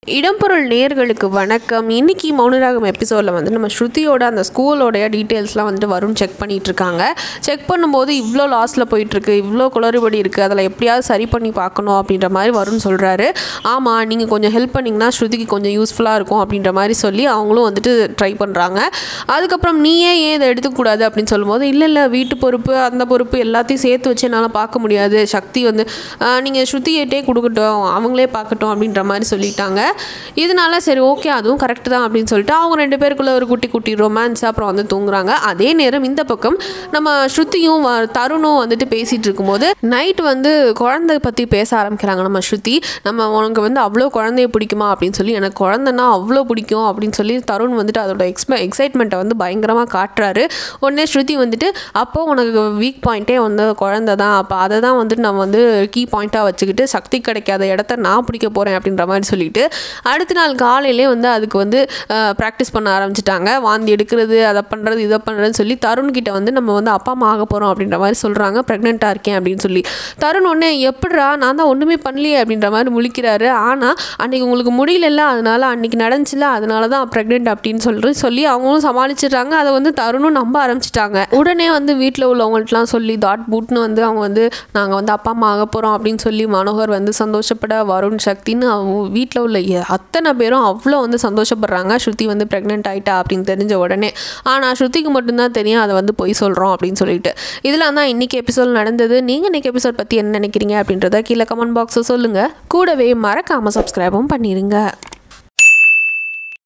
இடம்பொருள் நேர்களுக்கு வணக்கம் இன்னைக்கு மௌனராகம் எபிசோடில் வந்து நம்ம ஸ்ருதியோட அந்த ஸ்கூலோடைய டீட்டெயில்ஸ்லாம் வந்துட்டு வருண் செக் பண்ணிட்டு இருக்காங்க செக் பண்ணும்போது இவ்வளோ லாஸில் போயிட்டுருக்கு இவ்வளோ குளறுபடி இருக்குது அதில் எப்படியாவது சரி பண்ணி பார்க்கணும் அப்படின்ற மாதிரி வருண் சொல்கிறாரு ஆமாம் நீங்கள் கொஞ்சம் ஹெல்ப் பண்ணிங்கன்னா ஸ்ருதிக்கு கொஞ்சம் யூஸ்ஃபுல்லாக இருக்கும் அப்படின்ற மாதிரி சொல்லி அவங்களும் வந்துட்டு ட்ரை பண்ணுறாங்க அதுக்கப்புறம் நீயே ஏன் இதை எடுத்துக்கூடாது அப்படின்னு சொல்லும்போது இல்லை இல்லை வீட்டு பொறுப்பு அந்த பொறுப்பு எல்லாத்தையும் சேர்த்து வச்சு என்னால் பார்க்க முடியாது சக்தி வந்து நீங்கள் ஸ்ருதியிட்டே கொடுக்கட்டும் அவங்களே பார்க்கட்டும் அப்படின்ற மாதிரி சொல்லிட்டாங்க இதனால சரி ஓகே அதுவும் கரெக்ட் தான் அப்படின்னு சொல்லிட்டு அவங்க ரெண்டு பேருக்குள்ள ஒரு குட்டி குட்டி ரொமான்ஸ் அப்புறம் வந்து தூங்குறாங்க அதே நேரம் இந்த பக்கம் நம்ம ஸ்ருதியும் வ- தருணும் வந்துட்டு பேசிட்டு இருக்கும்போது நைட் வந்து குழந்தை பற்றி பேச ஆரம்பிக்கிறாங்க நம்ம ஸ்ருதி நம்ம உனக்கு வந்து அவ்வளோ குழந்தைய பிடிக்குமா அப்படின்னு சொல்லி எனக்கு குழந்தைன்னா அவ்வளோ பிடிக்கும் அப்படின்னு சொல்லி தருண் வந்துட்டு அதோட எக்ஸ்ப எக்ஸைட்மெண்ட்டை வந்து பயங்கரமாக காட்டுறாரு உடனே ஸ்ருதி வந்துட்டு அப்போ உனக்கு வீக் பாயிண்ட்டே வந்து குழந்தை தான் அப்போ அதை தான் வந்துட்டு நம்ம வந்து கீ பாயிண்ட்டாக வச்சுக்கிட்டு சக்தி கிடைக்காத இடத்த நான் பிடிக்க போகிறேன் அப்படின்ற மாதிரி சொல்லிட்டு அடுத்த நாள் காலையிலே வந்து அதுக்கு வந்து ப்ராக்டிஸ் பண்ண ஆரம்பிச்சிட்டாங்க வாந்தி எடுக்கிறது அதை பண்ணுறது இதை பண்ணுறதுன்னு சொல்லி தருண் கிட்ட வந்து நம்ம வந்து அப்பா அம்மா ஆக போகிறோம் அப்படின்ற மாதிரி சொல்கிறாங்க ப்ரெக்னெண்ட்டாக இருக்கேன் அப்படின்னு சொல்லி தருண் ஒன்று எப்படிடா நான் தான் ஒன்றுமே பண்ணலையே அப்படின்ற மாதிரி முழிக்கிறாரு ஆனால் அன்னைக்கு உங்களுக்கு முடியலல்ல அதனால அன்னைக்கு நடந்துச்சுல அதனால தான் ப்ரெக்னென்ட் அப்படின்னு சொல்லி சொல்லி அவங்களும் சமாளிச்சிடுறாங்க அதை வந்து தருணும் நம்ப ஆரம்பிச்சிட்டாங்க உடனே வந்து வீட்டில் உள்ளவங்கள்ட்டலாம் சொல்லி தாட் பூட்னு வந்து அவங்க வந்து நாங்கள் வந்து அப்பா அம்மா ஆக போகிறோம் அப்படின்னு சொல்லி மனோகர் வந்து சந்தோஷப்பட வருண் சக்தின்னு அவங்க வீட்டில் உள்ள எ- அத்தனை பேரும் அவ்வளோ வந்து சந்தோஷப்படுறாங்க ஸ்ருதி வந்து ப்ரெக்னென்ட் ஆயிட்டா அப்படின்னு தெரிஞ்ச உடனே ஆனால் ஸ்ருதிக்கு மட்டும்தான் தெரியும் அதை வந்து பொய் சொல்கிறோம் அப்படின்னு சொல்லிட்டு இதெல்லாம் தான் இன்றைக்கி எபிசோட் நடந்தது நீங்கள் இன்றைக்கி எபிசோட் பற்றி என்ன நினைக்கிறீங்க அப்படின்றத கீழே கமெண்ட் பாக்ஸில் சொல்லுங்கள் கூடவே மறக்காமல் சப்ஸ்கிரைபும் பண்ணிடுங்க